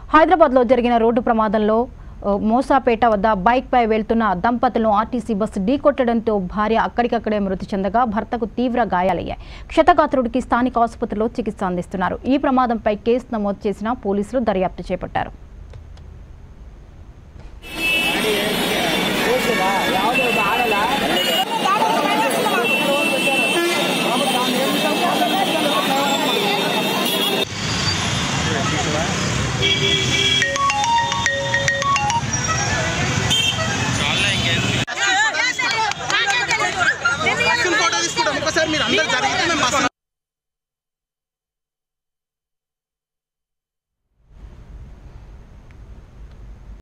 హైదరాబాద్లో జరిగిన రోడ్డు ప్రమాదంలో ఓ, మోసాపేట వద్ద బైక్పై వెళ్తున్న దంపతులను ఆర్టీసీ బస్సు ఢీకొట్టడంతో భార్య అక్కడికక్కడే మృతి చెందగా భర్తకు తీవ్ర గాయాలయ్యాయి క్షతగాత్రుడికి స్థానిక ఆసుపత్రిలో చికిత్స అందిస్తున్నారు ఈ ప్రమాదంపై కేసు నమోదు చేసిన పోలీసులు దర్యాప్తు చేపట్టారు యాక్షన్ ఫోటో తీసుకుంటాం ఒకసారి మీరు అందరు జరిగితే